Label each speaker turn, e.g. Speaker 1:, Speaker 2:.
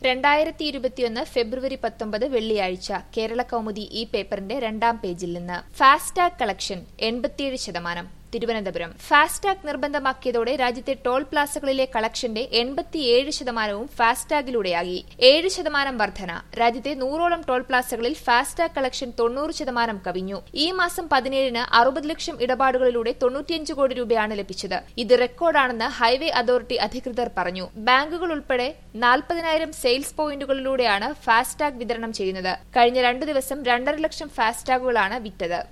Speaker 1: രണ്ടായിരത്തി ഇരുപത്തിയൊന്ന് ഫെബ്രുവരി പത്തൊമ്പത് വെള്ളിയാഴ്ച കേരള കൗമുദി ഈ പേപ്പറിന്റെ രണ്ടാം പേജിൽ നിന്ന് ഫാസ്ടാഗ് കളക്ഷൻ എൺപത്തിയേഴ് ശതമാനം തിരുവനന്തപുരം ഫാസ്ടാഗ് നിർബന്ധമാക്കിയതോടെ രാജ്യത്തെ ടോൾ പ്ലാസകളിലെ കളക്ഷന്റെ എൺപത്തിയേഴ് ശതമാനവും ഫാസ്ടാഗിലൂടെയായി ഏഴ് ശതമാനം വർധന രാജ്യത്തെ നൂറോളം ടോൾ പ്ലാസകളിൽ ഫാസ്ടാഗ് കളക്ഷൻ തൊണ്ണൂറ് ശതമാനം കവിഞ്ഞു ഈ മാസം പതിനേഴിന് അറുപത് ലക്ഷം ഇടപാടുകളിലൂടെ തൊണ്ണൂറ്റിയഞ്ച് കോടി രൂപയാണ് ലഭിച്ചത് ഇത് റെക്കോർഡാണെന്ന് ഹൈവേ അതോറിറ്റി അധികൃതർ പറഞ്ഞു ബാങ്കുകൾ ഉൾപ്പെടെ നാൽപ്പതിനായിരം സെയിൽസ് പോയിന്റുകളിലൂടെയാണ് ഫാസ്ടാഗ് വിതരണം ചെയ്യുന്നത് കഴിഞ്ഞ രണ്ടു ദിവസം രണ്ടര ലക്ഷം ഫാസ്ടാഗുകളാണ് വിറ്റത്